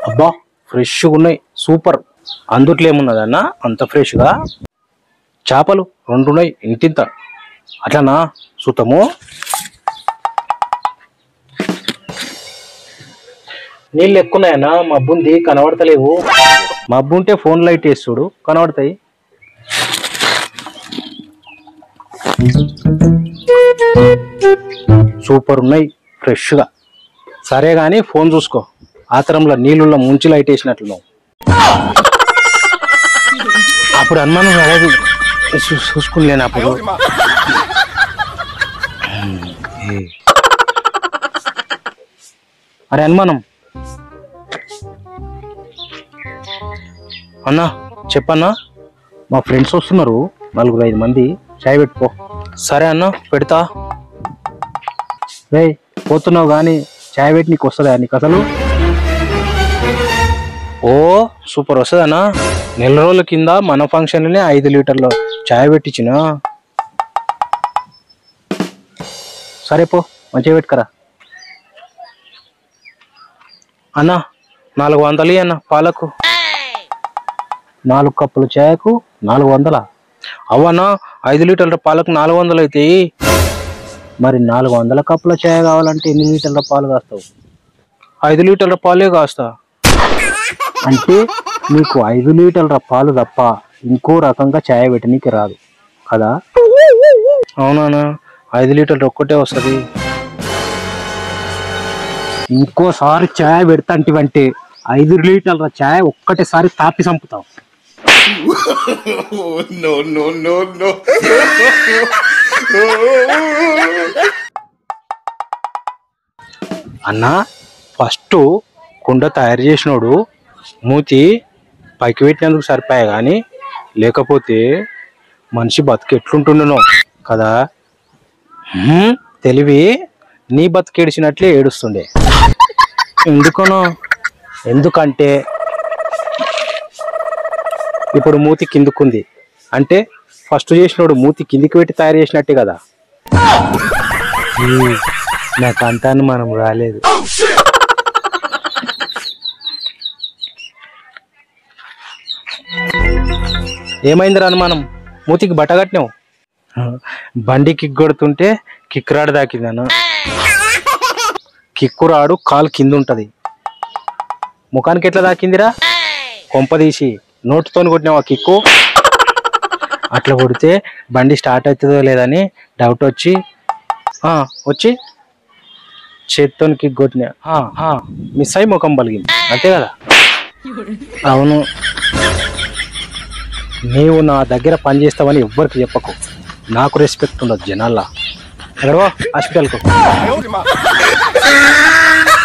అబ్బా ఫ్రెష్గా ఉన్నాయి సూపర్ అందుట్లో ఏమున్నదన్నా అంత ఫ్రెష్గా చేపలు రెండు ఉన్నాయి ఇంతింత అట్లనా చూతాము నీళ్ళు ఎక్కున్నాయన్నా మబ్బుంది కనబడతలేవు మబ్బు ఉంటే ఫోన్ లైట్ వేసి చూడు కనబడతాయి సూపర్ ఉన్నాయి ఫ్రెష్గా సరే కానీ ఫోన్ చూసుకో ఆతరంలో నీళ్ళున్న ముంచి లైట్ వేసినట్లు నువ్వు అప్పుడు అనుమానం రాలేదు చూ- చూసుకునిలేను అప్పుడు ఏ. అరే అనుమానం అన్నా చెప్పన్నా మా ఫ్రెండ్స్ వస్తున్నారు నలుగురు ఐదు మంది చాయ్ పెట్టుకో సరే అన్న పెడతా రే పోతున్నావు కానీ చాయ్ పెట్టి నీకు వస్తుందా నీకు అసలు ఓ సూపర్ వస్తుందన్నా నెల రోజుల కింద మన ఫంక్షన్లోనే ఐదు లీటర్ల చాయ్ పెట్టించిన సరే పో మంచిగా పెట్టుకరా అన్న నాలుగు వందలు ఇయ్యి అన్న పాలకు నాలుగు కప్పుల చాయకు నాలుగు వందల అవన్నా ఐదు లీటర్ల పాలకు నాలుగు వందలు అవుతాయి మరి నాలుగు వందల కప్పుల చాయ్ కావాలంటే ఎన్ని లీటర్ల పాలు కాస్తావు ఐదు లీటర్ల పాలే కాస్తా అంటే నీకు ఐదు లీటర్ల పాలు తప్ప ఇంకో రకంగా చాయ్ పెట్టనీకి రాదు కదా అవునా ఐదు లీటర్లు ఒక్కటే వస్తుంది ఇంకోసారి చాయ్ పెడతాంటివంటే ఐదు లీటర్ల చాయ్ ఒక్కటేసారి తాపి చంపుతావు no, no, no, no. అన్న ఫస్ట్ కుండ తయారు చేసినోడు మూతి పైకి పెట్టినందుకు సరిపోయా కానీ లేకపోతే మనిషి బతుకు ఎట్లుంటుండనో కదా హ్మ్, తెలివి నీ బతుకు ఏడిచినట్లే ఏడుస్తుండే ఎందుకనో ఎందుకంటే ఇప్పుడు మూతి కిందుకుంది అంటే ఫస్ట్ చేసినోడు మూతి కిందికి పెట్టి తయారు చేసినట్టే కదా ఈ, నాకు అంతా మనం రాలేదు ఏమైందిరా అనుమానం మూతికి బట్ట కట్టినావు బండి కిక్ కొడుతుంటే కిక్కురాడు దాకిందన్న కిక్కురాడు కాలు కింద ఉంటది ముఖానికి ఎట్లా దాకిందిరా కొంప తీసి నోటుతోని కొట్టినావు ఆ కిక్కు అట్లా కొడితే బండి స్టార్ట్ అవుతుందో లేదని డౌట్ వచ్చి ఆ, వచ్చి చేత్తోని కిక్ కొట్టినా ఆ, ఆ, మిస్ అయి ముఖం పలిగింది అంతే కదా అవును నీవు నా దగ్గర పని చేస్తావని ఎవ్వరికి చెప్పకు నాకు రెస్పెక్ట్ ఉండదు జనాల్లా ఎక్కడో హాస్పిటల్కు